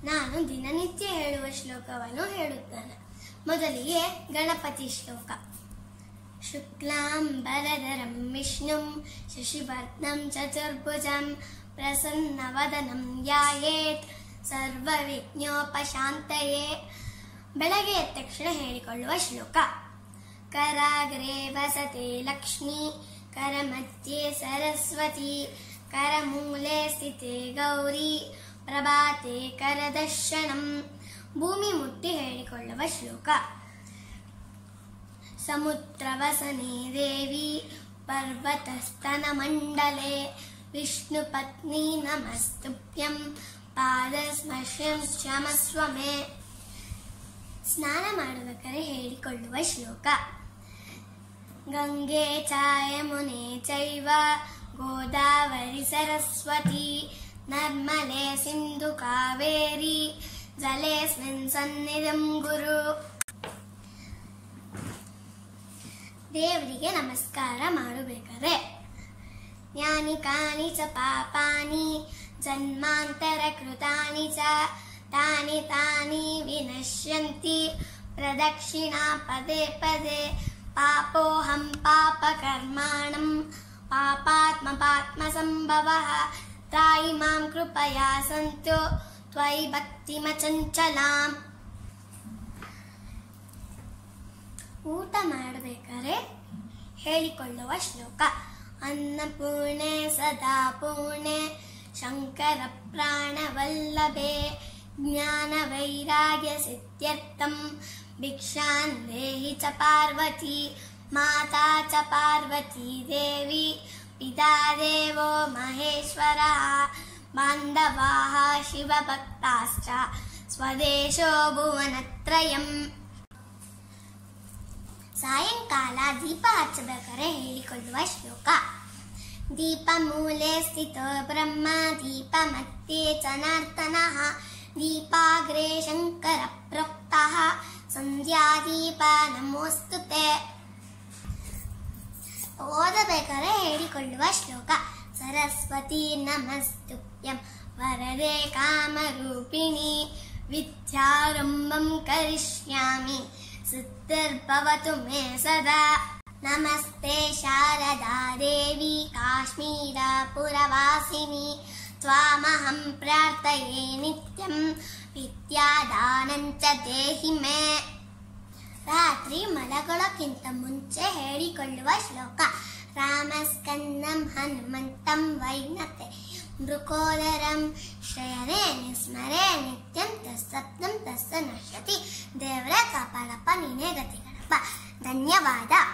ನಾನು ದಿನನಿತ್ಯ ಹೇಳುವ ಶ್ಲೋಕವನ್ನು ಹೇಳುತ್ತೇನೆ ಮೊದಲಿಗೆ ಗಣಪತಿ ಶ್ಲೋಕ ಶುಕ್ಲಾಂಬರಧರಂ ವಿಷ್ಣುಂ ಶಶಿವರ್ಣಂ ಚತುರ್ಭುಜಂ ಪ್ರಸನ್ನವದನಂ ಧ್ಯಾಯೇತ್ ಸರ್ವವಿಘ್ನೋಪಶಾಂತಯೇ ಬೆಳಗ್ಗೆ ಎದ್ದ ತಕ್ಷಣ ಹೇಳಿಕೊಳ್ಳುವ ಶ್ಲೋಕ ಕರಾಗ್ರೆ ವಸತೆ ಲಕ್ಷ್ಮೀ ಕರಮಧ್ಯೆ ಸರಸ್ವತಿ ಕರಮೂಲೆ ಸ್ಥಿತೆ ಗೌರಿ ಪ್ರಭಾತೆ ಕರದರ್ಶನಂ ಭೂಮಿ ಮುಟ್ಟಿ ಹೇಳಿಕೊಳ್ಳುವ ಶ್ಲೋಕ ಸಮುದ್ರವಸನೆ ದೇವಿ पर्वतस्तनमण्डले विष्णुपत्नी नमस्तुभ्यं ಪಾದಸ್ಪರ್ಶಂ ಕ್ಷಮಸ್ವ ಮೇ ಸ್ನಾನ ಮಾಡಬೇಕಾದ್ರೆ ಹೇಳಿಕೊಳ್ಳುವ ಶ್ಲೋಕ ಗಂಗೆ ಚ ಯಮುನೆ ಚೈವ ಗೋದಾವರಿ ಸರಸ್ವತಿ ನರ್ಮಲೆ ಸಿಂಧು ಕಾವೇರಿ ಜಲೇಸ್ಮಿನ್ ಸನ್ನಿಧಂ ಗುರು ದೇವರಿಗೆ ನಮಸ್ಕಾರ ಮಾಡಬೇಕಾದ್ರೆ ಯಾನಿ ಕಾನಿ ಚ ಪಾಪಾನಿ ಜನ್ಮಾಂತರ ಕೃತಾನಿ ಚ ತಾನಿ ತಾನಿ ವಿನಶ್ಯಂತಿ ಪ್ರದಕ್ಷಿಣಾ ಪದೇ ಪದೇ ಪಾಪೋಹಂ ಪಾಪಕರ್ಮಾಣಂ ಪಾಪಾತ್ಮ ಪಾತ್ಮ ಸಂಭವ ತಾಯಿ ಮಾಂ ಕೃಪಯಾ ಸಂತು ತ್ವಯಿ ಭಕ್ತಿಮಚಂಚಲಾಂ ಊಟ ಮಾಡಬೇಕಾದ್ರೆ ಹೇಳಿಕೊಳ್ಳುವ ಶ್ಲೋಕ ಅನ್ನಪೂರ್ಣೆ ಸದಾ ಪೂರ್ಣೆ ಶಂಕರ ಪ್ರಾಣವಲ್ಲಭೆ ಜ್ಞಾನ ವೈರಾಗ್ಯ ಸಿದ್ಧ್ಯರ್ಥಂ ಭಿಕ್ಷಾನ್ ದೇಹಿ ಚ ಪಾರ್ವತಿ ಮಾತಾ ಚ ಪಾರ್ವತಿ ದೇವಿ ಪಿತಾ ದೇವೋ ಮಹೇಶ್ವರ ಬಾಂಧವಾः ಶಿವಭಕ್ತಾಶ್ಚ ಸ್ವದೇಶೋ ಭುವನತ್ರಯಂ ಸಾಯಂಕಾಲ ದೀಪ ಹಚ್ಚಬೇಕಾದ್ರೆ ಹೇಳಿಕೊಳ್ಳುವ ಶ್ಲೋಕ ದೀಪ ಮೂಲೆ ಸ್ಥಿತೋ ಬ್ರಹ್ಮ ದೀಪ ಮಧ್ಯೆ ಜನಾರ್ದನಃ ದೀಪಾಗ್ರೆ ಶಂಕರ ಪ್ರೋಕ್ತಃ ಸಂಧ್ಯಾದೀಪ ನಮೋಸ್ತುತೆ ಓದಬೇಕಾದ್ರೆ ಹೇಳಿಕೊಳ್ಳುವ ಶ್ಲೋಕ ಸರಸ್ವತಿ ನಮಸ್ತುಭ್ಯಂ ವರದೆ ಕಾಮರೂಪಿಣಿ ವಿದ್ಯಾರಂಭಂ ಕರಿಷ್ಯಾಮಿ ಸಿದ್ಧಿರ್ಭವತು ಮೇ ಸದಾ ನಮಸ್ತೆ ಶಾರದಾ ದೇವಿ ಕಾಶ್ಮೀರ ಪುರವಾಸಿನಿ ತ್ವಾಮಹಂ ಪ್ರಾರ್ಥಯೇ ನಿತ್ಯಂ ವಿದ್ಯಾದಾನಂಚ ದೇಹಿ ಮೇ ರಾತ್ರಿ ಮಲಗೊಳ್ಳೋಕ್ಕಿಂತ ಮುಂಚೆ ಹೇಳಿಕೊಳ್ಳುವ ಶ್ಲೋಕ ರಾಮಸ್ಕಂದಂ ಹನುಮಂತಂ ವೈನತೆ ಮೃಕೋದರಂ ಶ್ರೇಯರೇ ನಿಸ್ಮರೇ ನಿತ್ಯಂ ತಸ್ಸಪ್ತಂ ತಸ್ಸ ನಶ್ಯತಿ ದೇವರ ಕಾಪಾಡಪ್ಪ ನೀನೇ ಗತಿ ಗಣಪ ಧನ್ಯವಾದ